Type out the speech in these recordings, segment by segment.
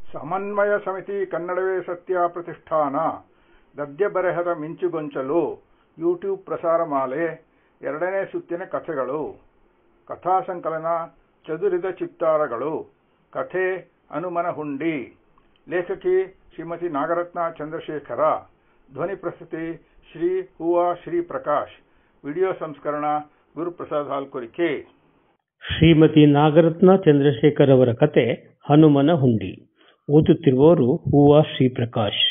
ಸಮನ್ವಯ ಸಮಿತಿ ಕನ್ನಡವೇ ಸತ್ಯ ಪ್ರತಿಷ್ಠಾನ ಗದ್ಯ ಬರೆಹದ ಮಿಂಚುಗೊಂಚಲು ಯೂಟ್ಯೂಬ್ ಪ್ರಸಾರ ಮಾಲೆ ಎರಡನೇ ಸುತ್ತಿನ ಕಥೆಗಳು ಕಥಾ ಸಂಕಲನ ಚದುರಿದ ಚಿತ್ತಾರಗಳು ಕಥೆ ಹನುಮನ ಹುಂಡಿ ಲೇಖಕಿ ಶ್ರೀಮತಿ ನಾಗರತ್ನ ಚಂದ್ರಶೇಖರ ಧ್ವನಿ ಪ್ರಸ್ತುತಿ ಶ್ರೀ ಹೂವ ಶ್ರೀ ಪ್ರಕಾಶ್ ವಿಡಿಯೋ ಸಂಸ್ಕರಣ ಗುರುಪ್ರಸಾದ್ ಹಾಲ್ಕುರಿಕೆ ಶ್ರೀಮತಿ ನಾಗರತ್ನ ಚಂದ್ರಶೇಖರ್ ಅವರ ಕತೆ ಹನುಮನ ಹುಂಡಿ ಓದುತ್ತಿರುವವರು ಹೂವ ಶ್ರೀಪ್ರಕಾಶ್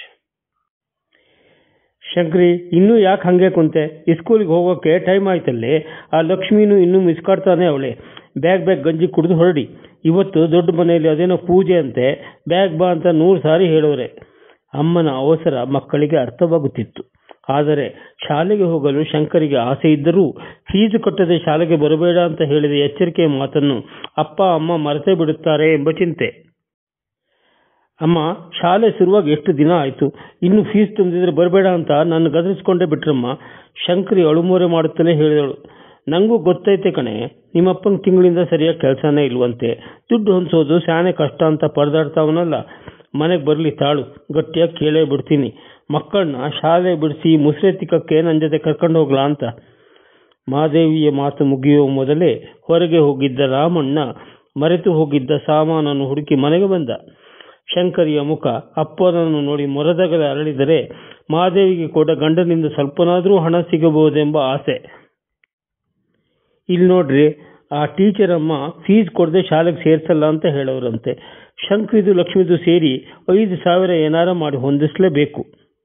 ಶಂಕ್ರಿ ಇನ್ನೂ ಯಾಕೆ ಹಂಗೆ ಕುಂತೆ ಸ್ಕೂಲಿಗೆ ಹೋಗೋಕೆ ಟೈಮ್ ಆಯ್ತಲ್ಲೇ ಆ ಲಕ್ಷ್ಮಿನೂ ಇನ್ನೂ ಮಿಸ್ ಕಾಡ್ತಾನೆ ಅವಳೆ ಬ್ಯಾಗ್ ಬ್ಯಾಗ್ ಗಂಜಿ ಕುಡಿದು ಹೊರಡಿ ಇವತ್ತು ದೊಡ್ಡ ಮನೆಯಲ್ಲಿ ಅದೇನೋ ಪೂಜೆ ಅಂತೆ ಬ್ಯಾಗ್ ಬಾ ಅಂತ ನೂರು ಸಾರಿ ಹೇಳೋರೆ ಅಮ್ಮನ ಅವಸರ ಮಕ್ಕಳಿಗೆ ಅರ್ಥವಾಗುತ್ತಿತ್ತು ಆದರೆ ಶಾಲೆಗೆ ಹೋಗಲು ಶಂಕರಿಗೆ ಆಸೆ ಇದ್ದರೂ ಫೀಸು ಕಟ್ಟದೆ ಶಾಲೆಗೆ ಬರಬೇಡ ಅಂತ ಹೇಳಿದ ಎಚ್ಚರಿಕೆಯ ಮಾತನ್ನು ಅಪ್ಪ ಅಮ್ಮ ಮರೆತೇ ಬಿಡುತ್ತಾರೆ ಎಂಬ ಚಿಂತೆ ಅಮ್ಮ ಶಾಲೆ ಶುರುವಾಗಿ ಎಷ್ಟು ದಿನ ಆಯ್ತು ಇನ್ನು ಫೀಸ್ ತುಂಬಿದ್ರೆ ಬರಬೇಡ ಅಂತ ನನ್ನ ಗದರಿಸ್ಕೊಂಡೇ ಬಿಟ್ರಮ್ಮ ಶಂಕರಿ ಅಳುಮೂರೆ ಮಾಡುತ್ತಲೇ ಹೇಳಿದಳು ನಂಗೂ ಗೊತ್ತೈತೆ ಕಣೆ ನಿಮ್ಮಪ್ಪನ ತಿಂಗಳಿಂದ ಸರಿಯಾಗಿ ಕೆಲಸನೇ ಇಲ್ವಂತೆ ದುಡ್ಡು ಹೊಂದಿಸೋದು ಶಾನೆ ಕಷ್ಟ ಅಂತ ಪರದಾಡ್ತಾವನಲ್ಲ ಮನೆಗೆ ಬರಲಿ ತಾಳು ಗಟ್ಟಿಯಾಗಿ ಕೇಳೇ ಬಿಡ್ತೀನಿ ಮಕ್ಕಳನ್ನ ಶಾಲೆ ಬಿಡಿಸಿ ಮುಸ್ರೆ ತಿಕ್ಕಕ್ಕೆ ನನ್ನ ಜೊತೆ ಕರ್ಕೊಂಡು ಹೋಗ್ಲಾ ಅಂತ ಮಾದೇವಿಯ ಮಾತು ಮುಗಿಯುವ ಮೊದಲೇ ಹೊರಗೆ ಹೋಗಿದ್ದ ರಾಮಣ್ಣ ಮರೆತು ಹೋಗಿದ್ದ ಸಾಮಾನನ್ನು ಹುಡುಕಿ ಮನೆಗೆ ಬಂದ ಶಂಕರಿಯ ಮುಖ ಅಪ್ಪನನ್ನು ನೋಡಿ ಮೊರದಗಲ ಅರಳಿದರೆ ಮಾದೇವಿಗೆ ಕೂಡ ಗಂಡನಿಂದ ಸ್ವಲ್ಪನಾದರೂ ಹಣ ಸಿಗಬಹುದೆಂಬ ಆಸೆ ಇಲ್ಲಿ ನೋಡ್ರಿ ಆ ಟೀಚರ್ ಅಮ್ಮ ಫೀಸ್ ಕೊಡದೆ ಶಾಲೆಗೆ ಸೇರ್ಸಲ್ಲ ಅಂತ ಹೇಳೋರಂತೆ ಶಂಕರಿದು ಲಕ್ಷ್ಮಿದು ಸೇರಿ ಐದು ಸಾವಿರ ಏನಾರ ಮಾಡಿ ಹೊಂದಿಸ್ಲೇಬೇಕು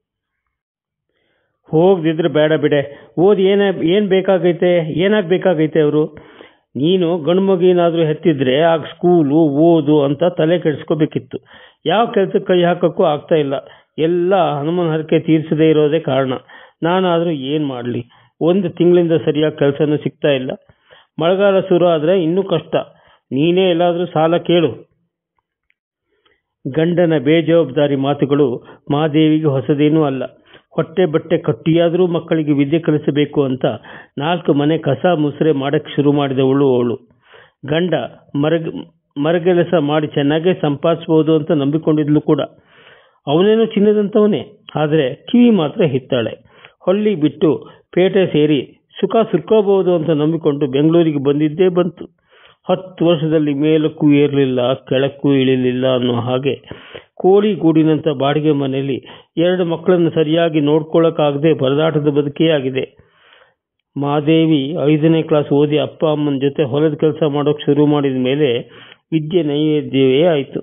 ಹೋಗ್ದಿದ್ರೆ ಬೇಡ ಬಿಡೆ ಓದಿ ಏನ ಏನ್ ಬೇಕಾಗೈತೆ ಏನಾಗ್ಬೇಕಾಗೈತೆ ಅವರು ನೀನು ಗಂಡ್ಮಗಿನಾದ್ರೂ ಹೆತ್ತಿದ್ರೆ ಆಗ ಸ್ಕೂಲು ಓದು ಅಂತ ತಲೆ ಕೆಡಿಸ್ಕೋಬೇಕಿತ್ತು ಯಾವ ಕೆಲ್ಸಕ್ಕೆ ಕೈ ಹಾಕಕ್ಕೂ ಆಗ್ತಾ ಇಲ್ಲ ಎಲ್ಲ ಹನುಮನ ಹರಕೆ ತೀರಿಸದೇ ಇರೋದೇ ಕಾರಣ ನಾನಾದ್ರೂ ಏನ್ ಮಾಡ್ಲಿ ಒಂದು ತಿಂಗಳಿಂದ ಸರಿಯಾಗಿ ಕೆಲಸನೂ ಸಿಗ್ತಾ ಇಲ್ಲ ಮಳೆಗಾಲ ಶುರು ಆದ್ರೆ ಇನ್ನೂ ಕಷ್ಟ ನೀನೇ ಎಲ್ಲಾದ್ರೂ ಸಾಲ ಕೇಳು ಗಂಡನ ಬೇಜವಾಬ್ದಾರಿ ಮಾತುಗಳು ಮಾದೇವಿಗೆ ಹೊಸದೇನೂ ಅಲ್ಲ ಹೊಟ್ಟೆ ಬಟ್ಟೆ ಕಟ್ಟಿಯಾದರೂ ಮಕ್ಕಳಿಗೆ ವಿದ್ಯೆ ಕಲಿಸಬೇಕು ಅಂತ ನಾಲ್ಕು ಮನೆ ಕಸ ಮುಸ್ರೆ ಮಾಡಕ್ಕೆ ಶುರು ಮಾಡಿದವಳು ಅವಳು ಗಂಡ ಮರಗ ಮರಗೆಲಸ ಮಾಡಿ ಚೆನ್ನಾಗೇ ಸಂಪಾದಿಸಬಹುದು ಅಂತ ನಂಬಿಕೊಂಡಿದ್ಲು ಕೂಡ ಅವನೇನು ಚಿನ್ನದಂತವನೇ ಆದರೆ ಕಿವಿ ಮಾತ್ರ ಹಿತ್ತಾಳೆ ಹೊಳ್ಳಿ ಬಿಟ್ಟು ಪೇಟೆ ಸೇರಿ ಸುಖ ಸುರ್ಕೋಬಹುದು ಅಂತ ನಂಬಿಕೊಂಡು ಬೆಂಗಳೂರಿಗೆ ಬಂದಿದ್ದೇ ಬಂತು ಹತ್ತು ವರ್ಷದಲ್ಲಿ ಮೇಲಕ್ಕೂ ಏರಲಿಲ್ಲ ಕೆಳಕ್ಕೂ ಇಳಿಲಿಲ್ಲ ಅನ್ನೋ ಹಾಗೆ ಕೋಳಿ ಗೂಡಿನಂತ ಬಾಡಿಗೆ ಮನೆಯಲ್ಲಿ ಎರಡು ಮಕ್ಕಳನ್ನು ಸರಿಯಾಗಿ ನೋಡ್ಕೊಳ್ಳೋಕ್ಕಾಗದೆ ಪರದಾಟದ ಬದುಕೇ ಆಗಿದೆ ಮಾದೇವಿ ಐದನೇ ಕ್ಲಾಸ್ ಓದಿ ಅಪ್ಪ ಅಮ್ಮನ ಜೊತೆ ಹೊಲದ ಕೆಲಸ ಮಾಡೋಕೆ ಶುರು ಮಾಡಿದ ಮೇಲೆ ವಿದ್ಯೆ ನೈವೇದ್ಯವೇ ಆಯಿತು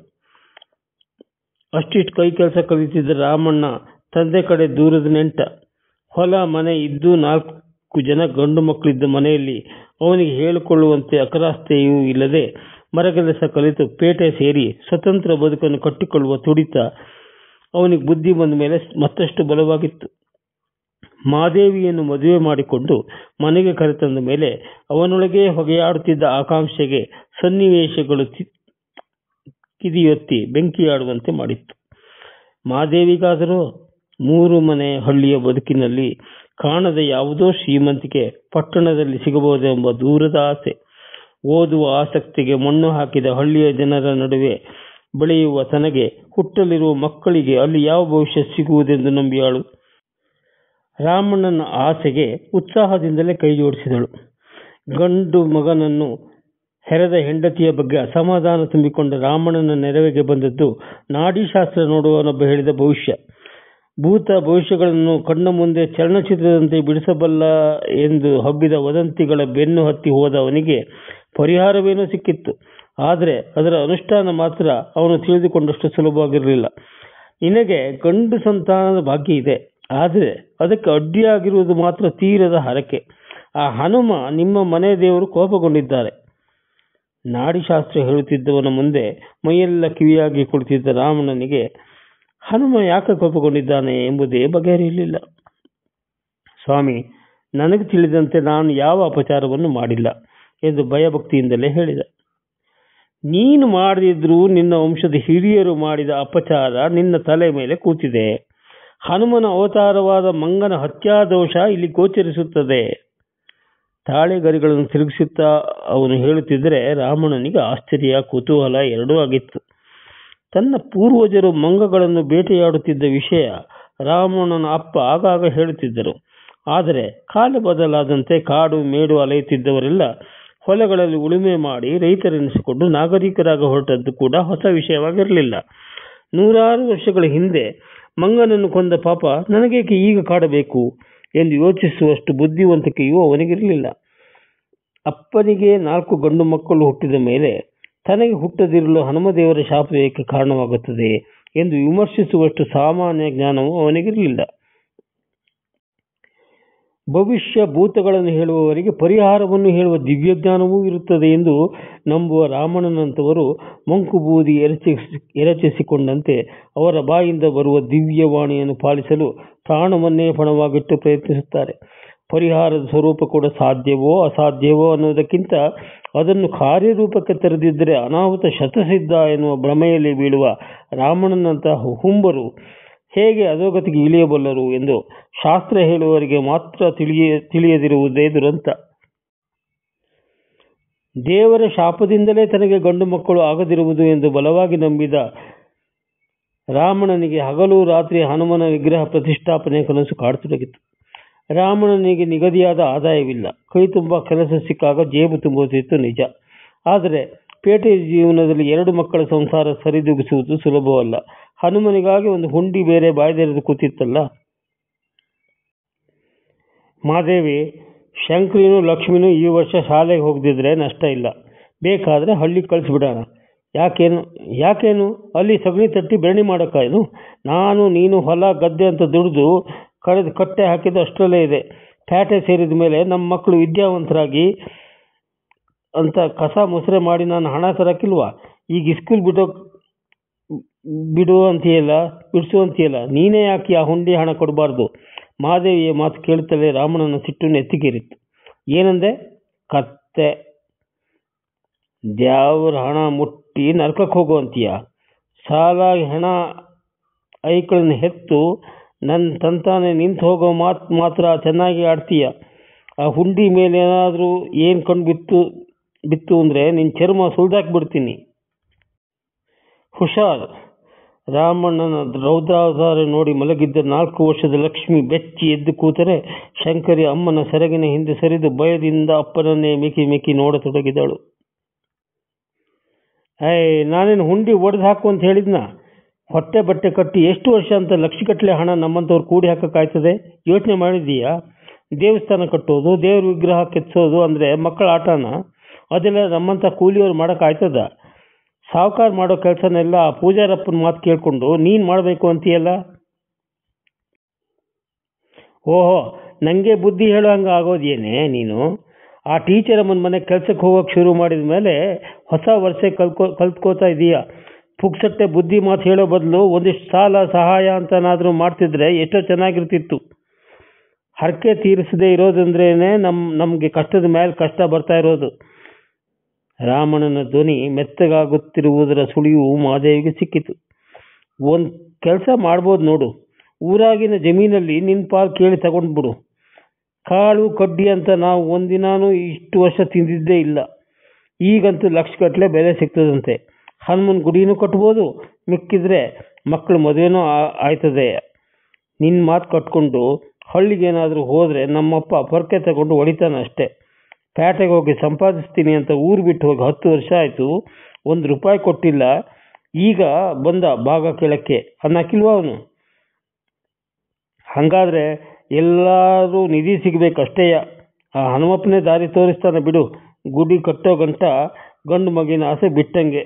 ಅಷ್ಟಿಷ್ಟು ಕೈ ಕೆಲಸ ಕಲಿತಿದ್ದ ರಾಮಣ್ಣ ತಂದೆ ಕಡೆ ದೂರದ ನೆಂಟ ಹೊಲ ಮನೆ ಇದ್ದು ನಾಲ್ಕು ಜನ ಗಂಡು ಮಕ್ಕಳಿದ್ದ ಮನೆಯಲ್ಲಿ ಅವನಿಗೆ ಹೇಳಿಕೊಳ್ಳುವಂತೆ ಅಕರಾಸ್ತೆಯೂ ಇಲ್ಲದೆ ಮರಗೆಲಸ ಕಲಿತು ಪೇಟೆ ಸೇರಿ ಸ್ವತಂತ್ರ ಬದುಕನ್ನು ಕಟ್ಟಿಕೊಳ್ಳುವ ತುಡಿತ ಅವನಿಗೆ ಬುದ್ಧಿ ಬಂದ ಮೇಲೆ ಮತ್ತಷ್ಟು ಬಲವಾಗಿತ್ತು ಮಾದೇವಿಯನ್ನು ಮದುವೆ ಮಾಡಿಕೊಂಡು ಮನೆಗೆ ಕರೆತಂದ ಮೇಲೆ ಅವನೊಳಗೆ ಹೊಗೆಯಾಡುತ್ತಿದ್ದ ಆಕಾಂಕ್ಷೆಗೆ ಸನ್ನಿವೇಶಗಳು ಕಿದಿಯೊತ್ತಿ ಬೆಂಕಿಯಾಡುವಂತೆ ಮಾಡಿತ್ತು ಮಾದೇವಿಗಾದರೂ ಮೂರು ಮನೆ ಹಳ್ಳಿಯ ಬದುಕಿನಲ್ಲಿ ಕಾಣದ ಯಾವುದೋ ಶ್ರೀಮಂತಿಕೆ ಪಟ್ಟಣದಲ್ಲಿ ಸಿಗಬಹುದೆಂಬ ದೂರದ ಆಸೆ ಓದುವ ಆಸಕ್ತಿಗೆ ಮಣ್ಣು ಹಾಕಿದ ಹಳ್ಳಿಯ ಜನರ ನಡುವೆ ಬೆಳೆಯುವ ತನಗೆ ಹುಟ್ಟಲಿರುವ ಮಕ್ಕಳಿಗೆ ಅಲ್ಲಿ ಯಾವ ಭವಿಷ್ಯ ಸಿಗುವುದೆಂದು ನಂಬಿಯಾಳು ರಾಮಣ್ಣನ ಆಸೆಗೆ ಉತ್ಸಾಹದಿಂದಲೇ ಕೈ ಜೋಡಿಸಿದಳು ಗಂಡು ಮಗನನ್ನು ಹೆರದ ಹೆಂಡತಿಯ ಬಗ್ಗೆ ಅಸಮಾಧಾನ ತುಂಬಿಕೊಂಡ ರಾಮಣ್ಣನ ನೆರವಿಗೆ ಬಂದದ್ದು ನಾಡಿಶಾಸ್ತ್ರ ನೋಡುವನೊಬ್ಬ ಹೇಳಿದ ಭವಿಷ್ಯ ಭೂತ ಭವಿಷ್ಯಗಳನ್ನು ಕಣ್ಣ ಮುಂದೆ ಚಲನಚಿತ್ರದಂತೆ ಬಿಡಿಸಬಲ್ಲ ಎಂದು ಹಬ್ಬಿದ ವದಂತಿಗಳ ಬೆನ್ನು ಹತ್ತಿ ಹೋದ ಅವನಿಗೆ ಪರಿಹಾರವೇನೋ ಸಿಕ್ಕಿತ್ತು ಆದರೆ ಅದರ ಅನುಷ್ಠಾನ ಮಾತ್ರ ಅವನು ತಿಳಿದುಕೊಂಡಷ್ಟು ಸುಲಭವಾಗಿರಲಿಲ್ಲ ನಿನಗೆ ಗಂಡು ಸಂತಾನದ ಭಾಗ್ಯ ಇದೆ ಆದರೆ ಅದಕ್ಕೆ ಅಡ್ಡಿಯಾಗಿರುವುದು ಮಾತ್ರ ತೀರದ ಹರಕೆ ಆ ಹನುಮ ನಿಮ್ಮ ಮನೆ ದೇವರು ಕೋಪಗೊಂಡಿದ್ದಾರೆ ನಾಡಿಶಾಸ್ತ್ರ ಹೇಳುತ್ತಿದ್ದವನ ಮುಂದೆ ಮೈಯೆಲ್ಲ ಕಿವಿಯಾಗಿ ಕುಳಿತಿದ್ದ ರಾಮಣ್ಣನಿಗೆ ಹನುಮ ಯಾಕೆ ಕೋಪಗೊಂಡಿದ್ದಾನೆ ಎಂಬುದೇ ಬಗೆಹರಿಯಲಿಲ್ಲ ಸ್ವಾಮಿ ನನಗೆ ತಿಳಿದಂತೆ ನಾನು ಯಾವ ಅಪಚಾರವನ್ನು ಮಾಡಿಲ್ಲ ಎಂದು ಭಯಭಕ್ತಿಯಿಂದಲೇ ಹೇಳಿದ ನೀನು ಮಾಡದಿದ್ರೂ ನಿನ್ನ ವಂಶದ ಹಿರಿಯರು ಮಾಡಿದ ಅಪಚಾರ ನಿನ್ನ ತಲೆ ಮೇಲೆ ಕೂತಿದೆ ಹನುಮನ ಅವತಾರವಾದ ಮಂಗನ ಹತ್ಯಾದೋಷ ಇಲ್ಲಿ ಗೋಚರಿಸುತ್ತದೆ ತಾಳೆಗರಿಗಳನ್ನು ತಿರುಗಿಸುತ್ತಾ ಅವನು ಹೇಳುತ್ತಿದ್ದರೆ ರಾಮಣ್ಣನಿಗೆ ಆಶ್ಚರ್ಯ ಕುತೂಹಲ ಎರಡೂ ಆಗಿತ್ತು ತನ್ನ ಪೂರ್ವಜರು ಮಂಗಗಳನ್ನು ಬೇಟೆಯಾಡುತ್ತಿದ್ದ ವಿಷಯ ರಾಮಣ್ಣನ ಅಪ್ಪ ಆಗಾಗ ಹೇಳುತ್ತಿದ್ದರು ಆದರೆ ಕಾಲ ಬದಲಾದಂತೆ ಕಾಡು ಮೇಡು ಅಲೆಯುತ್ತಿದ್ದವರೆಲ್ಲ ಹೊಲಗಳಲ್ಲಿ ಉಳುಮೆ ಮಾಡಿ ರೈತರೆನಿಸಿಕೊಂಡು ನಾಗರಿಕರಾಗ ಹೊರಟದ್ದು ಕೂಡ ಹೊಸ ವಿಷಯವಾಗಿರಲಿಲ್ಲ ನೂರಾರು ವರ್ಷಗಳ ಹಿಂದೆ ಮಂಗನನ್ನು ಕೊಂದ ಪಾಪ ನನಗೇಕೆ ಈಗ ಕಾಡಬೇಕು ಎಂದು ಯೋಚಿಸುವಷ್ಟು ಬುದ್ಧಿವಂತಿಕೆಯೂ ಅವನಿಗಿರಲಿಲ್ಲ ಅಪ್ಪನಿಗೆ ನಾಲ್ಕು ಗಂಡು ಮಕ್ಕಳು ಹುಟ್ಟಿದ ಮೇಲೆ ತನಗೆ ಹುಟ್ಟದಿರಲು ಹನುಮದೇವರ ಶಾಪ ಏಕೆ ಕಾರಣವಾಗುತ್ತದೆ ಎಂದು ವಿಮರ್ಶಿಸುವಷ್ಟು ಸಾಮಾನ್ಯ ಜ್ಞಾನವೂ ಅವನಿಗಿರಲಿಲ್ಲ ಭವಿಷ್ಯ ಭೂತಗಳನ್ನು ಹೇಳುವವರಿಗೆ ಪರಿಹಾರವನ್ನು ಹೇಳುವ ದಿವ್ಯ ಜ್ಞಾನವೂ ಇರುತ್ತದೆ ಎಂದು ನಂಬುವ ರಾಮಣ್ಣನಂತವರು ಮಂಕು ಬೂದಿ ಎರಚಿಸಿ ಎರಚಿಸಿಕೊಂಡಂತೆ ಅವರ ಬಾಯಿಂದ ಬರುವ ದಿವ್ಯವಾಣಿಯನ್ನು ಪಾಲಿಸಲು ಪ್ರಾಣವನ್ನೇ ಪಣವಾಗಿಟ್ಟು ಪ್ರಯತ್ನಿಸುತ್ತಾರೆ ಪರಿಹಾರದ ಸ್ವರೂಪ ಕೂಡ ಸಾಧ್ಯವೋ ಅಸಾಧ್ಯವೋ ಅನ್ನೋದಕ್ಕಿಂತ ಅದನ್ನು ಕಾರ್ಯರೂಪಕ್ಕೆ ತರದಿದ್ದರೆ ಅನಾಹುತ ಶತಸಿದ್ಧ ಎನ್ನುವ ಭ್ರಮೆಯಲ್ಲಿ ಬೀಳುವ ರಾಮಣ್ಣನಂತಹ ಹುಂಬರು ಹೇಗೆ ಅಧೋಗತಿಗೆ ಇಳಿಯಬಲ್ಲರು ಎಂದು ಶಾಸ್ತ್ರ ಹೇಳುವವರಿಗೆ ಮಾತ್ರ ತಿಳಿಯ ತಿಳಿಯದಿರುವುದೇ ದುರಂತ ದೇವರ ಶಾಪದಿಂದಲೇ ತನಗೆ ಗಂಡು ಮಕ್ಕಳು ಆಗದಿರುವುದು ಎಂದು ಬಲವಾಗಿ ನಂಬಿದ ರಾಮಣ್ಣನಿಗೆ ಹಗಲು ರಾತ್ರಿ ಹನುಮನ ವಿಗ್ರಹ ಪ್ರತಿಷ್ಠಾಪನೆ ಕನಸು ಕಾಡತೊಡಗಿತು ರಾಮಣ್ಣನಿಗೆ ನಿಗದಿಯಾದ ಆದಾಯವಿಲ್ಲ ಕೈ ತುಂಬ ಕೆಲಸ ಸಿಕ್ಕಾಗ ಜೇಬು ತುಂಬುತ್ತಿತ್ತು ನಿಜ ಆದರೆ ಪೇಟೆ ಜೀವನದಲ್ಲಿ ಎರಡು ಮಕ್ಕಳ ಸಂಸಾರ ಸರಿದೂಗಿಸುವುದು ಸುಲಭವಲ್ಲ ಹನುಮನಿಗಾಗಿ ಒಂದು ಹುಂಡಿ ಬೇರೆ ಬಾಯ್ದೆರೆದು ಕೂತಿತ್ತಲ್ಲ ಮಾದೇವಿ ಶಂಕರಿನೂ ಲಕ್ಷ್ಮಿನೂ ಈ ವರ್ಷ ಶಾಲೆಗೆ ಹೋಗದಿದ್ರೆ ನಷ್ಟ ಇಲ್ಲ ಬೇಕಾದರೆ ಹಳ್ಳಿ ಕಳಿಸ್ಬಿಡೋಣ ಯಾಕೇನು ಯಾಕೇನು ಅಲ್ಲಿ ಸಗಣಿ ತಟ್ಟಿ ಬೆರಣಿ ಮಾಡೋಕ್ಕಾಯ್ನು ನಾನು ನೀನು ಹೊಲ ಗದ್ದೆ ಅಂತ ದುಡಿದು ಕಳೆದು ಕಟ್ಟೆ ಹಾಕಿದ್ದು ಅಷ್ಟರಲ್ಲೇ ಇದೆ ಪ್ಯಾಟೆ ಸೇರಿದ ಮೇಲೆ ನಮ್ಮ ಮಕ್ಕಳು ವಿದ್ಯಾವಂತರಾಗಿ ಅಂತ ಕಸ ಮುಸ್ರೆ ಮಾಡಿ ನಾನು ಹಣ ತರಕ್ಕಿಲ್ವಾ ಈಗ ಇಸ್ಕೂಲ್ ಬಿಡೋ ಬಿಡು ಅಂತೀಯಲ್ಲ ಬಿಡಿಸು ಅಂತೀಯಲ್ಲ ನೀನೇ ಯಾಕೆ ಆ ಹುಂಡಿ ಹಣ ಕೊಡಬಾರ್ದು ಮಾದೇವಿಯ ಮಾತು ಕೇಳುತ್ತಲೇ ರಾಮಣ್ಣನ ಸಿಟ್ಟು ನೆತ್ತಿಗೇರಿತ್ತು ಏನಂದೆ ಕತ್ತೆ ದ್ಯಾವ್ರ ಹಣ ಮುಟ್ಟಿ ನರ್ಕಕ್ಕೆ ಹೋಗು ಅಂತೀಯ ಸಾಲಾಗಿ ಹಣ ಐಕಳನ್ನ ಹೆತ್ತು ನನ್ನ ತಂತಾನೆ ನಿಂತು ಹೋಗೋ ಮಾತು ಮಾತ್ರ ಚೆನ್ನಾಗಿ ಆಡ್ತೀಯ ಆ ಹುಂಡಿ ಮೇಲೆ ಏನಾದರೂ ಏನು ಕಂಡು ಬಿತ್ತು ಬಿತ್ತು ಅಂದರೆ ನಿನ್ನ ಚರ್ಮ ಸುಳ್ದಾಕ್ಬಿಡ್ತೀನಿ ಹುಷಾರ್ ರಾಮಣ್ಣನ ರೌದ್ರಾವತಾರ ನೋಡಿ ಮಲಗಿದ್ದ ನಾಲ್ಕು ವರ್ಷದ ಲಕ್ಷ್ಮಿ ಬೆಚ್ಚಿ ಎದ್ದು ಕೂತರೆ ಶಂಕರಿ ಅಮ್ಮನ ಸೆರಗಿನ ಹಿಂದೆ ಸರಿದು ಭಯದಿಂದ ಅಪ್ಪನನ್ನೇ ಮಿಕಿ ಮಿಕಿ ನೋಡತೊಡಗಿದಳು ಏಯ್ ನಾನೇನು ಹುಂಡಿ ಒಡೆದು ಹಾಕು ಅಂತ ಹೇಳಿದ್ನ ಹೊಟ್ಟೆ ಬಟ್ಟೆ ಕಟ್ಟಿ ಎಷ್ಟು ವರ್ಷ ಅಂತ ಲಕ್ಷಗಟ್ಟಲೆ ಹಣ ನಮ್ಮಂಥವ್ರು ಕೂಡಿ ಹಾಕಕ್ಕಾಯ್ತದೆ ಯೋಚನೆ ಮಾಡಿದ್ದೀಯಾ ದೇವಸ್ಥಾನ ಕಟ್ಟೋದು ದೇವ್ರ ವಿಗ್ರಹ ಕೆತ್ಸೋದು ಅಂದರೆ ಮಕ್ಕಳ ಆಟನ ಅದೆಲ್ಲ ನಮ್ಮಂಥ ಕೂಲಿಯವ್ರು ಮಾಡೋಕ್ಕಾಯ್ತದ ಸಾವುಕಾರ ಮಾಡೋ ಕೆಲಸನೆಲ್ಲ ಆ ಪೂಜಾರಪ್ಪನ ಮಾತು ಕೇಳಿಕೊಂಡು ನೀನು ಮಾಡಬೇಕು ಅಂತೀಯಲ್ಲ ಓಹೋ ನನಗೆ ಬುದ್ಧಿ ಹೇಳೋ ಹಂಗೆ ಆಗೋದೇನೆ ನೀನು ಆ ಟೀಚರ್ ಅಮ್ಮನ ಮನೆ ಕೆಲ್ಸಕ್ಕೆ ಹೋಗೋಕೆ ಶುರು ಮಾಡಿದ ಮೇಲೆ ಹೊಸ ವರ್ಷ ಕಲ್ಕೋ ಕಲ್ತ್ಕೋತಾ ಇದೀಯ ಪುಕ್ಸಟ್ಟೆ ಬುದ್ಧಿ ಮಾತು ಹೇಳೋ ಬದಲು ಒಂದಿಷ್ಟು ಸಾಲ ಸಹಾಯ ಅಂತನಾದರೂ ಮಾಡ್ತಿದ್ರೆ ಎಷ್ಟೋ ಚೆನ್ನಾಗಿರ್ತಿತ್ತು ಹರಕೆ ತೀರಿಸದೇ ಇರೋದಂದ್ರೇನೆ ನಮ್ಮ ನಮಗೆ ಕಷ್ಟದ ಮೇಲೆ ಕಷ್ಟ ಬರ್ತಾ ಇರೋದು ರಾಮಣ್ಣನ ಧ್ವನಿ ಮೆತ್ತಗಾಗುತ್ತಿರುವುದರ ಸುಳಿವು ಮಾದೇವಿಗೆ ಸಿಕ್ಕಿತು ಒಂದು ಕೆಲಸ ಮಾಡ್ಬೋದು ನೋಡು ಊರಾಗಿನ ಜಮೀನಲ್ಲಿ ನಿನ್ನ ಪಾಲು ಕೇಳಿ ತಗೊಂಡ್ಬಿಡು ಕಾಳು ಕಡ್ಡಿ ಅಂತ ನಾವು ಒಂದಿನಾನು ಇಷ್ಟು ವರ್ಷ ತಿಂದಿದ್ದೇ ಇಲ್ಲ ಈಗಂತೂ ಲಕ್ಷಗಟ್ಟಲೆ ಬೆಲೆ ಸಿಗ್ತದಂತೆ ಹನುಮನ್ ಗುಡಿನೂ ಕಟ್ಬೋದು ಮಿಕ್ಕಿದ್ರೆ ಮಕ್ಕಳು ಮದುವೆನೂ ಆಯ್ತದೆ ನಿನ್ನ ಮಾತು ಕಟ್ಕೊಂಡು ಹಳ್ಳಿಗೇನಾದರೂ ಹೋದರೆ ನಮ್ಮಪ್ಪ ಪೊರ್ಕೆ ತಗೊಂಡು ಹೊಡಿತಾನೆ ಅಷ್ಟೇ ಪೇಟೆಗೆ ಹೋಗಿ ಸಂಪಾದಿಸ್ತೀನಿ ಅಂತ ಊರು ಬಿಟ್ಟು ಹೋಗಿ ಹತ್ತು ವರ್ಷ ಆಯಿತು ಒಂದು ರೂಪಾಯಿ ಕೊಟ್ಟಿಲ್ಲ ಈಗ ಬಂದ ಭಾಗ ಕೇಳಕ್ಕೆ ಅನ್ನಕ್ಕಿಲ್ವ ಅವನು ಹಾಗಾದ್ರೆ ಎಲ್ಲರೂ ನಿಧಿ ಸಿಗಬೇಕಷ್ಟೇಯ ಆ ಹನುಮಪ್ಪನೇ ದಾರಿ ತೋರಿಸ್ತಾನೆ ಬಿಡು ಗುಡಿ ಕಟ್ಟೋ ಗಂಟ ಗಂಡು ಮಗಿನ ಆಸೆ ಬಿಟ್ಟಂಗೆ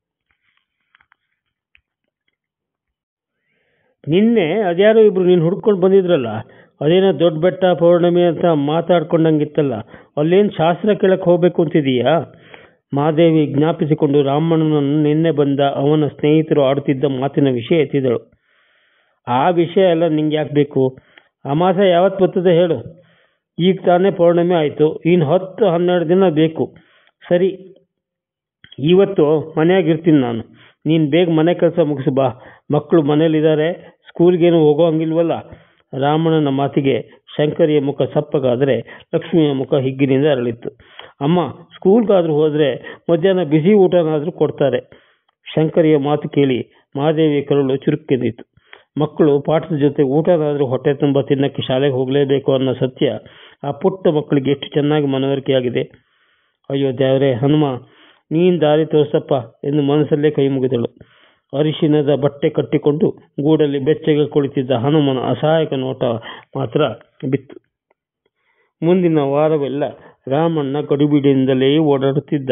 ನಿನ್ನೆ ಅದ್ಯಾರೋ ಇಬ್ರು ನೀನು ಹುಡ್ಕೊಂಡು ಬಂದಿದ್ರಲ್ಲ ಅದೇನೋ ದೊಡ್ಡ ಬೆಟ್ಟ ಪೌರ್ಣಮಿ ಅಂತ ಮಾತಾಡ್ಕೊಂಡಂಗಿತ್ತಲ್ಲ ಅಲ್ಲೇನು ಶಾಸ್ತ್ರ ಕೇಳಕ್ಕೆ ಹೋಗ್ಬೇಕು ಅಂತಿದೀಯಾ ಮಾದೇವಿ ಜ್ಞಾಪಿಸಿಕೊಂಡು ರಾಮಣ್ಣನನ್ನು ನಿನ್ನೆ ಬಂದ ಅವನ ಸ್ನೇಹಿತರು ಆಡುತ್ತಿದ್ದ ಮಾತಿನ ವಿಷಯ ಎತ್ತಿದಳು ಆ ವಿಷಯ ಎಲ್ಲ ನಿಂಗೆ ಯಾಕೆ ಬೇಕು ಅಮಾಸೆ ಯಾವತ್ತು ಬರ್ತದೆ ಹೇಳು ಈಗ ತಾನೇ ಪೌರ್ಣಮಿ ಆಯಿತು ಇನ್ನು ಹತ್ತು ಹನ್ನೆರಡು ದಿನ ಬೇಕು ಸರಿ ಇವತ್ತು ಮನೆಯಾಗಿರ್ತೀನಿ ನಾನು ನೀನು ಬೇಗ ಮನೆ ಕೆಲಸ ಮುಗಿಸು ಬಾ ಮಕ್ಕಳು ಮನೇಲಿದ್ದಾರೆ ಸ್ಕೂಲ್ಗೇನು ಹೋಗೋ ಹಂಗಿಲ್ವಲ್ಲ ರಾಮಣ್ಣನ ಮಾತಿಗೆ ಶಂಕರಿಯ ಮುಖ ಸಪ್ಪಗಾದರೆ ಲಕ್ಷ್ಮಿಯ ಮುಖ ಹಿಗ್ಗಿನಿಂದ ಅರಳಿತ್ತು ಅಮ್ಮ ಸ್ಕೂಲ್ಗಾದ್ರೂ ಹೋದರೆ ಮಧ್ಯಾಹ್ನ ಬಿಸಿ ಊಟನಾದರೂ ಕೊಡ್ತಾರೆ ಶಂಕರಿಯ ಮಾತು ಕೇಳಿ ಮಹಾದೇವಿಯ ಕರುಳು ಚುರುಕೆಂದಿತು ಮಕ್ಕಳು ಪಾಠದ ಜೊತೆ ಊಟನಾದರೂ ಹೊಟ್ಟೆ ತುಂಬ ತಿನ್ನಕ್ಕೆ ಶಾಲೆಗೆ ಹೋಗಲೇಬೇಕು ಅನ್ನೋ ಸತ್ಯ ಆ ಪುಟ್ಟ ಮಕ್ಕಳಿಗೆ ಎಷ್ಟು ಚೆನ್ನಾಗಿ ಮನವರಿಕೆಯಾಗಿದೆ ಅಯ್ಯೋ ದೇವರೇ ಹನುಮ ನೀನ್ ದಾರಿ ತೋರ್ಸಪ್ಪ ಎಂದು ಮನಸ್ಸಲ್ಲೇ ಕೈ ಮುಗಿದಳು ಅರಿಶಿನದ ಬಟ್ಟೆ ಕಟ್ಟಿಕೊಂಡು ಗೂಡಲ್ಲಿ ಬೆಚ್ಚಗೆ ಕುಳಿತಿದ್ದ ಹನುಮನ ಅಸಹಾಯಕ ನೋಟ ಮಾತ್ರ ಬಿತ್ತು ಮುಂದಿನ ವಾರವೆಲ್ಲ ರಾಮಣ್ಣ ಗಡಿಬಿಡಿಯಿಂದಲೇ ಓಡಾಡುತ್ತಿದ್ದ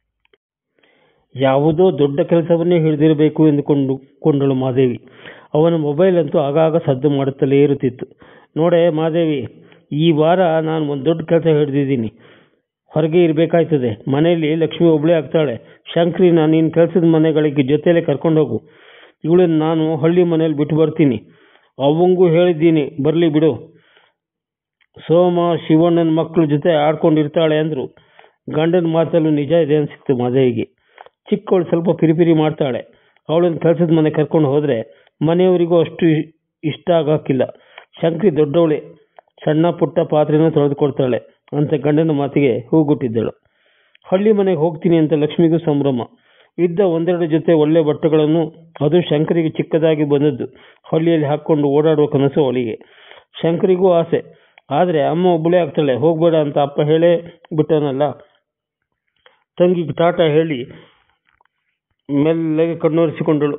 ಯಾವುದೋ ದೊಡ್ಡ ಕೆಲಸವನ್ನೇ ಹಿಡಿದಿರಬೇಕು ಎಂದುಕೊಂಡು ಕೊಂಡಳು ಮಾದೇವಿ ಅವನ ಮೊಬೈಲ್ ಅಂತೂ ಆಗಾಗ ಸದ್ದು ಮಾಡುತ್ತಲೇ ಇರುತ್ತಿತ್ತು ನೋಡೆ ಮಾದೇವಿ ಈ ವಾರ ನಾನು ಒಂದು ದೊಡ್ಡ ಕೆಲಸ ಹಿಡಿದಿದ್ದೀನಿ ಹೊರಗೆ ಇರಬೇಕಾಯ್ತದೆ ಮನೆಯಲ್ಲಿ ಲಕ್ಷ್ಮಿ ಒಬ್ಳೇ ಆಗ್ತಾಳೆ ಶಂಕ್ರಿನ ನೀನು ಕೆಲಸದ ಮನೆಗಳಿಗೆ ಜೊತೆಲೆ ಕರ್ಕೊಂಡು ಹೋಗು ಇವಳನ್ನ ನಾನು ಹಳ್ಳಿ ಮನೇಲಿ ಬಿಟ್ಟು ಬರ್ತೀನಿ ಅವಂಗೂ ಹೇಳಿದ್ದೀನಿ ಬರಲಿ ಬಿಡು ಸೋಮ ಶಿವಣ್ಣನ ಮಕ್ಕಳ ಜೊತೆ ಆಡ್ಕೊಂಡಿರ್ತಾಳೆ ಅಂದ್ರು ಗಂಡನ ಮಾತಲ್ಲೂ ನಿಜ ಇದೆ ಅನ್ಸಿತ್ತು ಮಾದೇವಿಗೆ ಚಿಕ್ಕವಳು ಸ್ವಲ್ಪ ಪಿರಿಪಿರಿ ಮಾಡ್ತಾಳೆ ಅವಳನ್ನ ಕೆಲಸದ ಮನೆ ಕರ್ಕೊಂಡು ಹೋದ್ರೆ ಮನೆಯವರಿಗೂ ಅಷ್ಟು ಇಷ್ಟ ಆಗಾಕಿಲ್ಲ ಶಂಕರಿ ದೊಡ್ಡವಳೆ ಸಣ್ಣ ಪುಟ್ಟ ಪಾತ್ರೆನೂ ತೊಳೆದುಕೊಡ್ತಾಳೆ ಅಂತ ಗಂಡನ ಮಾತಿಗೆ ಹೂಗುಟ್ಟಿದ್ದಳು ಹಳ್ಳಿ ಮನೆಗೆ ಹೋಗ್ತೀನಿ ಅಂತ ಲಕ್ಷ್ಮಿಗೂ ಸಂಭ್ರಮ ಇದ್ದ ಒಂದೆರಡು ಜೊತೆ ಒಳ್ಳೆ ಬಟ್ಟೆಗಳನ್ನು ಅದು ಶಂಕರಿಗೆ ಚಿಕ್ಕದಾಗಿ ಬಂದದ್ದು ಹಳ್ಳಿಯಲ್ಲಿ ಹಾಕೊಂಡು ಓಡಾಡುವ ಕನಸು ಅವಳಿಗೆ ಶಂಕರಿಗೂ ಆಸೆ ಆದ್ರೆ ಅಮ್ಮ ಒಬ್ಬಳೇ ಆಗ್ತಾಳೆ ಹೋಗ್ಬೇಡ ಅಂತ ಅಪ್ಪ ಹೇಳೇ ಬಿಟ್ಟನಲ್ಲ ತಂಗಿಗೆ ಟಾಟ ಹೇಳಿ ಮೆಲ್ಲಗೆ ಕಣ್ಣೊರೆಸಿಕೊಂಡಳು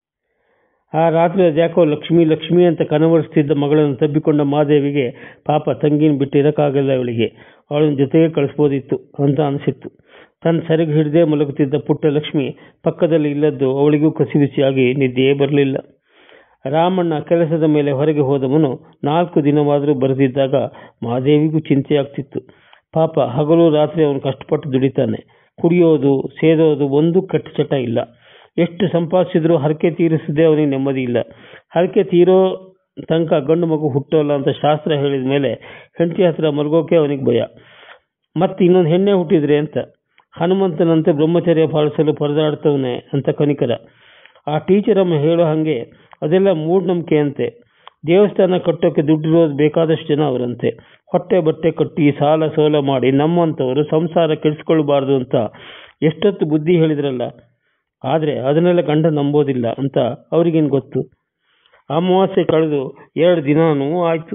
ಆ ರಾತ್ರಿ ಅದ್ಯಾಕೋ ಲಕ್ಷ್ಮಿ ಲಕ್ಷ್ಮಿ ಅಂತ ಕನವರಿಸ್ತಿದ್ದ ಮಗಳನ್ನು ತಬ್ಬಿಕೊಂಡ ಮಾದೇವಿಗೆ ಪಾಪ ತಂಗಿನ ಬಿಟ್ಟು ಇರಕ್ಕಾಗಲ್ಲ ಅವಳಿಗೆ ಅವಳನ್ನ ಜೊತೆಗೆ ಕಳಿಸ್ಬೋದಿತ್ತು ಅಂತ ಅನಿಸಿತ್ತು ತನ್ನ ಸೆರಗು ಹಿಡಿದೇ ಮಲಗುತ್ತಿದ್ದ ಪುಟ್ಟ ಲಕ್ಷ್ಮಿ ಪಕ್ಕದಲ್ಲಿ ಇಲ್ಲದ್ದು ಅವಳಿಗೂ ಕಸಿವಿಸಿಯಾಗಿ ನಿದ್ದೆಯೇ ಬರಲಿಲ್ಲ ರಾಮಣ್ಣ ಕೆಲಸದ ಮೇಲೆ ಹೊರಗೆ ಹೋದವನು ನಾಲ್ಕು ದಿನವಾದರೂ ಬರೆದಿದ್ದಾಗ ಮಾದೇವಿಗೂ ಚಿಂತೆಯಾಗ್ತಿತ್ತು ಪಾಪ ಹಗಲು ರಾತ್ರಿ ಅವನು ಕಷ್ಟಪಟ್ಟು ದುಡಿತಾನೆ ಕುಡಿಯೋದು ಸೇದೋದು ಒಂದು ಕೆಟ್ಟ ಚಟ ಇಲ್ಲ ಎಷ್ಟು ಸಂಪಾದಿಸಿದ್ರೂ ಹರಕೆ ತೀರಿಸದೆ ಅವನಿಗೆ ನೆಮ್ಮದಿ ಇಲ್ಲ ಹರಕೆ ತೀರೋ ತನಕ ಗಂಡು ಮಗು ಹುಟ್ಟೋಲ್ಲ ಅಂತ ಶಾಸ್ತ್ರ ಹೇಳಿದ ಮೇಲೆ ಹೆಂಡತಿ ಹತ್ರ ಮಲಗೋಕೆ ಅವನಿಗೆ ಭಯ ಮತ್ತೆ ಇನ್ನೊಂದು ಹೆಣ್ಣೆ ಹುಟ್ಟಿದ್ರೆ ಅಂತ ಹನುಮಂತನಂತೆ ಬ್ರಹ್ಮಚರ್ಯ ಪಾಲಿಸಲು ಪರದಾಡ್ತವನೆ ಅಂತ ಕನಿಕರ ಆ ಟೀಚರ್ ಅಮ್ಮ ಹೇಳೋ ಹಾಗೆ ಅದೆಲ್ಲ ಮೂಢನಂಬಿಕೆ ಅಂತೆ ದೇವಸ್ಥಾನ ಕಟ್ಟೋಕೆ ದುಡ್ಡಿರೋದು ಬೇಕಾದಷ್ಟು ಜನ ಅವರಂತೆ ಹೊಟ್ಟೆ ಬಟ್ಟೆ ಕಟ್ಟಿ ಸಾಲ ಸೋಲ ಮಾಡಿ ನಮ್ಮಂಥವರು ಸಂಸಾರ ಕೆಡಿಸ್ಕೊಳ್ಬಾರ್ದು ಅಂತ ಎಷ್ಟೊತ್ತು ಬುದ್ಧಿ ಹೇಳಿದ್ರಲ್ಲ ಆದರೆ ಅದನ್ನೆಲ್ಲ ಗಂಡ ನಂಬೋದಿಲ್ಲ ಅಂತ ಅವ್ರಿಗೇನು ಗೊತ್ತು ಅಮಾವಾಸ್ಯೆ ಕಳೆದು ಎರಡು ದಿನಾನೂ ಆಯ್ತು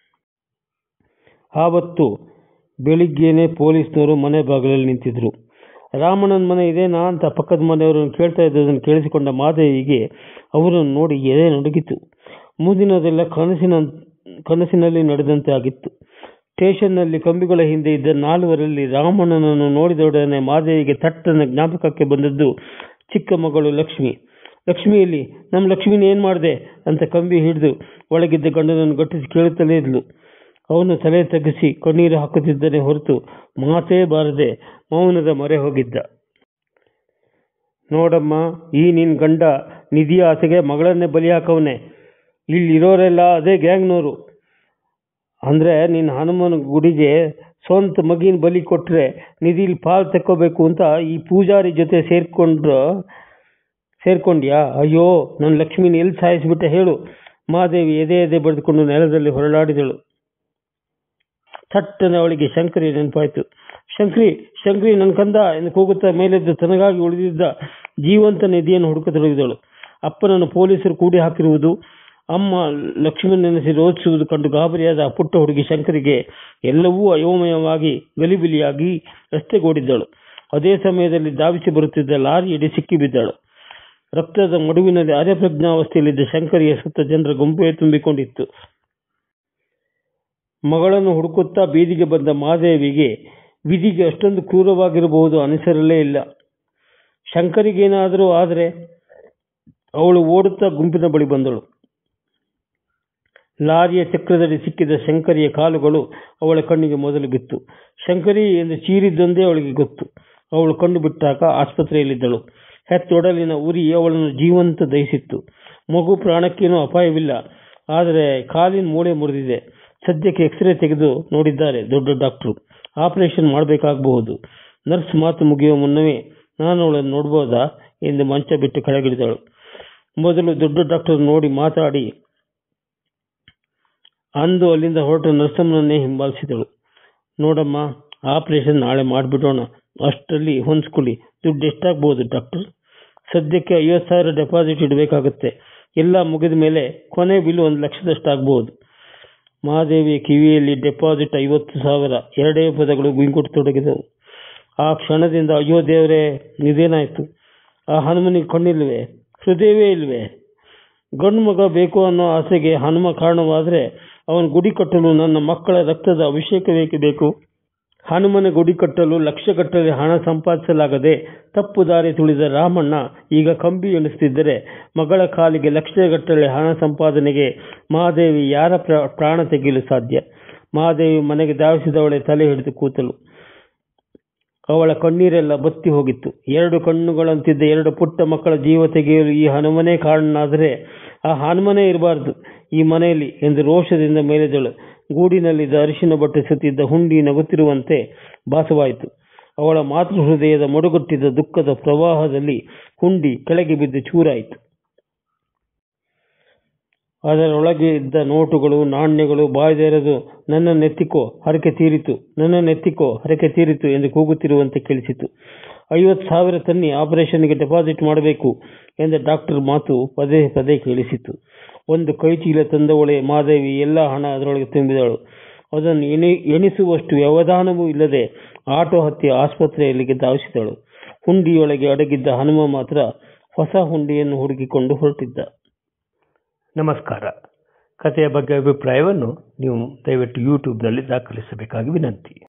ಆವತ್ತು ಬೆಳಿಗ್ಗೆನೆ ಪೊಲೀಸ್ನವರು ಮನೆ ಬಾಗಿಲಲ್ಲಿ ನಿಂತಿದ್ರು ರಾಮಣ್ಣನ ಮನೆ ಇದೇನಾ ಅಂತ ಪಕ್ಕದ ಮನೆಯವರನ್ನು ಕೇಳ್ತಾ ಇದ್ದದನ್ನು ಕೇಳಿಸಿಕೊಂಡ ಮಾದೇವಿಗೆ ಅವರನ್ನು ನೋಡಿ ಎದೆ ನಡುಗಿತು ಮುಂದಿನದೆಲ್ಲ ಕನಸಿನ ಕನಸಿನಲ್ಲಿ ನಡೆದಂತೆ ಆಗಿತ್ತು ಸ್ಟೇಷನ್ನಲ್ಲಿ ಕಂಬಿಗಳ ಹಿಂದೆ ಇದ್ದ ನಾಲ್ವರಲ್ಲಿ ರಾಮಣ್ಣನನ್ನು ನೋಡಿದೊಡನೆ ಮಾದೇವಿಗೆ ತಟ್ಟನ ಜ್ಞಾಪಕಕ್ಕೆ ಬಂದದ್ದು ಚಿಕ್ಕ ಮಗಳು ಲಕ್ಷ್ಮಿ ಲಕ್ಷ್ಮಿಯಲ್ಲಿ ನಮ್ಮ ಲಕ್ಷ್ಮಿನ ಏನ್ ಮಾಡಿದೆ ಅಂತ ಕಂಬಿ ಹಿಡಿದು ಒಳಗಿದ್ದ ಗಂಡನನ್ನು ಗಟ್ಟಿಸಿ ಕೇಳುತ್ತಲೇ ಇದ್ಲು ಅವನು ತಲೆ ತಗ್ಗಿಸಿ ಕಣ್ಣೀರು ಹಾಕುತ್ತಿದ್ದನೇ ಹೊರತು ಮಾತೇ ಬಾರದೆ ಮೌನದ ಮೊರೆ ಹೋಗಿದ್ದ ನೋಡಮ್ಮ ಈ ನಿನ್ ಗಂಡ ನಿಧಿಯ ಆಸೆಗೆ ಮಗಳನ್ನೇ ಬಲಿ ಹಾಕವನೆ ಇಲ್ಲಿರೋರೆಲ್ಲ ಅದೇ ಗ್ಯಾಂಗ್ನವರು ಅಂದ್ರೆ ನಿನ್ನ ಹನುಮನ ಗುಡಿಗೆ ಸ್ವಂತ ಮಗಿನ ಬಲಿ ಕೊಟ್ರೆ ನಿಧಿಲ್ ಪಾಲ್ ತಕ್ಕೋಬೇಕು ಅಂತ ಈ ಪೂಜಾರಿ ಜೊತೆ ಸೇರ್ಕೊಂಡ್ರು ಸೇರ್ಕೊಂಡ್ಯಾ ಅಯ್ಯೋ ನನ್ನ ಲಕ್ಷ್ಮಿನ ಎಲ್ಲಿ ಸಾಯಿಸ್ಬಿಟ್ಟೆ ಹೇಳು ಮಾದೇವಿ ಎದೆ ಎದೆ ಬಡಿದುಕೊಂಡು ನೆಲದಲ್ಲಿ ಹೊರಳಾಡಿದಳು ಥಟ್ಟನೆ ಅವಳಿಗೆ ಶಂಕರಿ ನೆನಪಾಯ್ತು ಶಂಕ್ರಿ ಶಂಕ್ರಿ ನನ್ನ ಕಂದ ಎಂದು ಕೂಗುತ್ತಾ ಮೇಲೆದ್ದು ತನಗಾಗಿ ಉಳಿದಿದ್ದ ಜೀವಂತ ನಿಧಿಯನ್ನು ಹುಡುಕತೊಡಗಿದಳು ಅಪ್ಪನನ್ನು ಪೊಲೀಸರು ಕೂಡಿ ಹಾಕಿರುವುದು ಅಮ್ಮ ಲಕ್ಷ್ಮಣ ನೆನೆಸಿ ರೋಧಿಸುವುದು ಕಂಡು ಗಾಬರಿಯಾದ ಆ ಪುಟ್ಟ ಹುಡುಗಿ ಶಂಕರಿಗೆ ಎಲ್ಲವೂ ಅಯೋಮಯವಾಗಿ ಗಲಿಬಿಲಿಯಾಗಿ ರಸ್ತೆಗೋಡಿದ್ದಳು ಅದೇ ಸಮಯದಲ್ಲಿ ಧಾವಿಸಿ ಬರುತ್ತಿದ್ದ ಲಾರಿಯಡಿ ಸಿಕ್ಕಿಬಿದ್ದಳು ರಕ್ತದ ಮಡುವಿನಲ್ಲಿ ಅರೆಪ್ರಜ್ಞಾವಸ್ಥೆಯಲ್ಲಿದ್ದ ಶಂಕರಿಯ ಸುತ್ತ ಜನರ ಗುಂಪೇ ತುಂಬಿಕೊಂಡಿತ್ತು ಮಗಳನ್ನು ಹುಡುಕುತ್ತಾ ಬೀದಿಗೆ ಬಂದ ಮಾದೇವಿಗೆ ವಿಧಿಗೆ ಅಷ್ಟೊಂದು ಕ್ರೂರವಾಗಿರಬಹುದು ಅನಿಸಿರಲೇ ಇಲ್ಲ ಶಂಕರಿಗೇನಾದರೂ ಆದರೆ ಅವಳು ಓಡುತ್ತಾ ಗುಂಪಿನ ಬಳಿ ಬಂದಳು ಲಾರಿಯ ಚಕ್ರದಡಿ ಸಿಕ್ಕಿದ ಶಂಕರಿಯ ಕಾಲುಗಳು ಅವಳ ಕಣ್ಣಿಗೆ ಮೊದಲು ಬಿತ್ತು ಶಂಕರಿ ಎಂದು ಚೀರಿದ್ದೊಂದೇ ಅವಳಿಗೆ ಗೊತ್ತು ಅವಳು ಕಣ್ಣು ಬಿಟ್ಟಾಗ ಆಸ್ಪತ್ರೆಯಲ್ಲಿದ್ದಳು ಹೆತ್ತೊಡಲಿನ ಉರಿ ಅವಳನ್ನು ಜೀವಂತ ದಹಿಸಿತ್ತು ಮಗು ಪ್ರಾಣಕ್ಕೇನೂ ಅಪಾಯವಿಲ್ಲ ಆದರೆ ಕಾಲಿನ ಮೂಳೆ ಮುರಿದಿದೆ ಸದ್ಯಕ್ಕೆ ಎಕ್ಸ್ರೇ ತೆಗೆದು ನೋಡಿದ್ದಾರೆ ದೊಡ್ಡ ಡಾಕ್ಟ್ರು ಆಪರೇಷನ್ ಮಾಡಬೇಕಾಗಬಹುದು ನರ್ಸ್ ಮಾತು ಮುಗಿಯುವ ಮುನ್ನವೇ ನಾನು ಅವಳನ್ನು ನೋಡ್ಬೋದಾ ಎಂದು ಮಂಚ ಬಿಟ್ಟು ಕೆಳಗಿಳಿದಳು ಮೊದಲು ದೊಡ್ಡ ಡಾಕ್ಟರ್ ನೋಡಿ ಮಾತಾಡಿ ಅಂದು ಅಲ್ಲಿಂದ ಹೊರಟ ನರ್ಸಮ್ಮನನ್ನೇ ಹಿಂಬಾಲಿಸಿದಳು ನೋಡಮ್ಮ ಆಪರೇಷನ್ ನಾಳೆ ಮಾಡಿಬಿಡೋಣ ಅಷ್ಟರಲ್ಲಿ ಹೊಂದ್ಕೊಳ್ಳಿ ದುಡ್ಡು ಎಷ್ಟಾಗ್ಬೋದು ಡಾಕ್ಟರ್ ಸದ್ಯಕ್ಕೆ ಐವತ್ತು ಸಾವಿರ ಡೆಪಾಸಿಟ್ ಇಡಬೇಕಾಗುತ್ತೆ ಎಲ್ಲ ಮುಗಿದ ಮೇಲೆ ಕೊನೆ ಬಿಲ್ ಒಂದು ಲಕ್ಷದಷ್ಟು ಆಗ್ಬಹುದು ಮಹಾದೇವಿಯ ಕಿವಿಯಲ್ಲಿ ಡೆಪಾಸಿಟ್ ಐವತ್ತು ಸಾವಿರ ಎರಡೇ ಪದಗಳು ಗುಂಗುಟ್ಟತೊಡಗಿದವು ಆ ಕ್ಷಣದಿಂದ ಅಯ್ಯೋ ದೇವರೇ ಇದೇನಾಯ್ತು ಆ ಹನುಮನಿಗೆ ಕಣ್ಣಿಲ್ವೇ ಹೃದಯವೇ ಇಲ್ವೇ ಗಂಡು ಮಗ ಬೇಕು ಅನ್ನೋ ಆಸೆಗೆ ಹನುಮ ಕಾರಣವಾದ್ರೆ ಅವನ ಗುಡಿ ಕಟ್ಟಲು ನನ್ನ ಮಕ್ಕಳ ರಕ್ತದ ಅಭಿಷೇಕ ಬೇಕೇ ಬೇಕು ಹನುಮನ ಗುಡಿ ಕಟ್ಟಲು ಲಕ್ಷಗಟ್ಟಲೆ ಹಣ ಸಂಪಾದಿಸಲಾಗದೆ ತಪ್ಪು ದಾರಿ ತುಳಿದ ರಾಮಣ್ಣ ಈಗ ಕಂಬಿ ಎಣಿಸ್ತಿದ್ದರೆ ಮಗಳ ಕಾಲಿಗೆ ಲಕ್ಷಗಟ್ಟಲೆ ಹಣ ಸಂಪಾದನೆಗೆ ಮಹಾದೇವಿ ಯಾರ ಪ್ರ- ಪ್ರಾಣ ತೆಗೆಯಲು ಸಾಧ್ಯ ಮಹಾದೇವಿ ಮನೆಗೆ ಧಾವಿಸಿದವಳೆ ತಲೆ ಹಿಡಿದು ಕೂತಲು ಅವಳ ಕಣ್ಣೀರೆಲ್ಲ ಬತ್ತಿ ಹೋಗಿತ್ತು ಎರಡು ಕಣ್ಣುಗಳಂತಿದ್ದ ಎರಡು ಪುಟ್ಟ ಮಕ್ಕಳ ಜೀವ ತೆಗೆಯಲು ಈ ಹನುಮನೇ ಕಾರಣನಾದರೆ ಆ ಹನುಮನೇ ಇರಬಾರದು ಈ ಮನೆಯಲ್ಲಿ ಎಂದು ರೋಷದಿಂದ ಮೇಲೆದಳು ಗೂಡಿನಲ್ಲಿದ್ದ ಅರಿಶಿನ ಬಟ್ಟೆ ಸುತ್ತಿದ್ದ ಹುಂಡಿ ನಗುತ್ತಿರುವಂತೆ ಭಾಸವಾಯಿತು ಅವಳ ಮಾತೃ ಹೃದಯದ ಮಡುಗಟ್ಟಿದ್ದ ದುಃಖದ ಪ್ರವಾಹದಲ್ಲಿ ಹುಂಡಿ ಕೆಳಗೆ ಬಿದ್ದು ಚೂರಾಯಿತು ಅದರೊಳಗೆ ಇದ್ದ ನೋಟುಗಳು ನಾಣ್ಯಗಳು ಬಾಯ್ದೆರೆದು ನನ್ನ ನೆತ್ತಿಕೋ ಹರಕೆ ತೀರಿತು ನನ್ನ ನೆತ್ತಿಕೋ ಹರಕೆ ತೀರಿತು ಎಂದು ಕೂಗುತ್ತಿರುವಂತೆ ಕೇಳಿಸಿತು ಐವತ್ತು ಸಾವಿರ ತನ್ನಿ ಆಪರೇಷನ್ಗೆ ಡೆಪಾಸಿಟ್ ಮಾಡಬೇಕು ಎಂದ ಡಾಕ್ಟರ್ ಮಾತು ಪದೇ ಪದೇ ಕೇಳಿಸಿತು ಒಂದು ಕೈಚೀಲ ತಂದವಳೆ ಮಾದೇವಿ ಎಲ್ಲ ಹಣ ಅದರೊಳಗೆ ತುಂಬಿದಳು ಅದನ್ನು ಎಣಿ ಎಣಿಸುವಷ್ಟು ವ್ಯವಧಾನವೂ ಇಲ್ಲದೆ ಆಟೋ ಹತ್ತಿ ಆಸ್ಪತ್ರೆಯಲ್ಲಿಗೆ ಧಾವಿಸಿದಳು ಹುಂಡಿಯೊಳಗೆ ಅಡಗಿದ್ದ ಹನುಮ ಮಾತ್ರ ಹೊಸ ಹುಂಡಿಯನ್ನು ಹುಡುಕಿಕೊಂಡು ಹೊರಟಿದ್ದ ನಮಸ್ಕಾರ ಕಥೆಯ ಬಗ್ಗೆ ಅಭಿಪ್ರಾಯವನ್ನು ನೀವು ದಯವಿಟ್ಟು ಯೂಟ್ಯೂಬ್ನಲ್ಲಿ ದಾಖಲಿಸಬೇಕಾಗಿ ವಿನಂತಿ